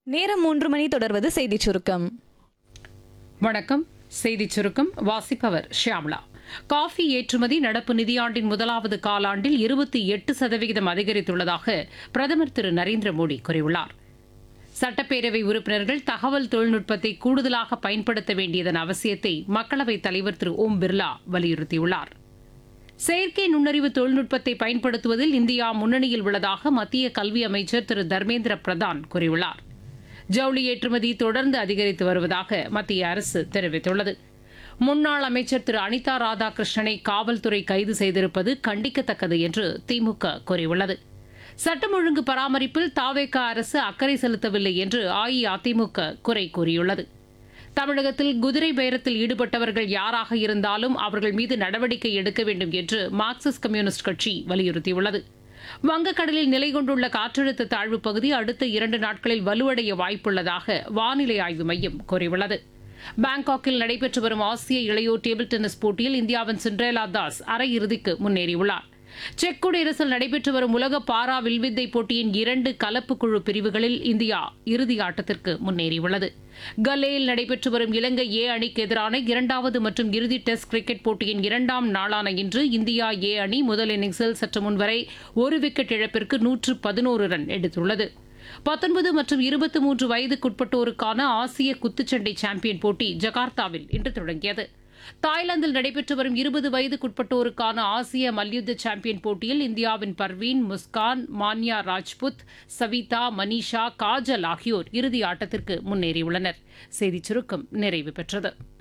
நேரம் மூன்று மணி தொடர்வது செய்திச் சுருக்கம் வணக்கம் செய்திச் சுருக்கம் வாசிப்பவர் ஷியாம்லா காஃபி ஏற்றுமதி நடப்பு நிதியாண்டின் முதலாவது காலாண்டில் இருபத்தி எட்டு சதவிகிதம் அதிகரித்துள்ளதாக பிரதமர் திரு நரேந்திர மோடி கூறியுள்ளார் சட்டப்பேரவை உறுப்பினர்கள் தகவல் தொழில்நுட்பத்தை கூடுதலாக பயன்படுத்த வேண்டியதன் அவசியத்தை மக்களவைத் தலைவர் திரு ஓம் பிர்லா வலியுறுத்தியுள்ளார் செயற்கை நுண்ணறிவு தொழில்நுட்பத்தை பயன்படுத்துவதில் இந்தியா முன்னணியில் உள்ளதாக மத்திய கல்வி அமைச்சர் திரு தர்மேந்திர பிரதான் கூறியுள்ளார் ஜவுளி ஏற்றுமதி தொடர்ந்து அதிகரித்து வருவதாக மத்திய அரசு தெரிவித்துள்ளது முன்னாள் அமைச்சர் திரு அனிதா ராதாகிருஷ்ணனை காவல்துறை கைது செய்திருப்பது கண்டிக்கத்தக்கது என்று திமுக கூறியுள்ளது சட்டம் ஒழுங்கு பராமரிப்பில் தாவேக அரசு அக்கறை செலுத்தவில்லை என்று அஇஅதிமுக குறை கூறியுள்ளது தமிழகத்தில் குதிரை பேரத்தில் ஈடுபட்டவர்கள் யாராக இருந்தாலும் அவர்கள் மீது நடவடிக்கை எடுக்க வேண்டும் என்று மார்க்சிஸ்ட் கம்யூனிஸ்ட் கட்சி வலியுறுத்தியுள்ளது வங்கக்கடலில் நிலை கொண்டுள்ள காற்றழுத்த தாழ்வுப் பகுதி அடுத்த இரண்டு நாட்களில் வலுவடைய வாய்ப்புள்ளதாக வானிலை ஆய்வு மையம் கூறியுள்ளது பாங்காக்கில் நடைபெற்று வரும் ஆசிய இளையோர் டேபிள் டென்னிஸ் போட்டியில் இந்தியாவின் சிண்ட்ரேலா தாஸ் அரையிறுதிக்கு முன்னேறியுள்ளார் செக் குடியரசில் நடைபெற்று வரும் உலக பாரா வில்வித்தை போட்டியின் இரண்டு கலப்பு குழு பிரிவுகளில் இந்தியா இறுதி ஆட்டத்திற்கு முன்னேறியுள்ளது கல்லேயில் நடைபெற்று வரும் இலங்கை ஏ அணிக்கு எதிரான இரண்டாவது மற்றும் இறுதி டெஸ்ட் கிரிக்கெட் போட்டியின் இரண்டாம் நாளான இன்று இந்தியா ஏ அணி முதல் இன்னிங்ஸில் சற்று முன்வரை ஒரு விக்கெட் இழப்பிற்கு நூற்று பதினோரு ரன் எடுத்துள்ளது பத்தொன்பது மற்றும் இருபத்தி மூன்று வயதுக்குட்பட்டோருக்கான ஆசிய குத்துச்சண்டை சாம்பியன் போட்டி ஜகார்த்தாவில் இன்று தொடங்கியது தாய்லாந்தில் நடைபெற்று வரும் இருபது வயதுக்குட்பட்டோருக்கான ஆசிய மல்யுத்த சாம்பியன் போட்டியில் இந்தியாவின் பர்வீன் முஸ்கான் மான்யா ராஜ்புத் சவிதா மனிஷா காஜல் ஆகியோர் இறுதி ஆட்டத்திற்கு முன்னேறியுள்ளனர் செய்திச் சுருக்கம் நிறைவு பெற்றது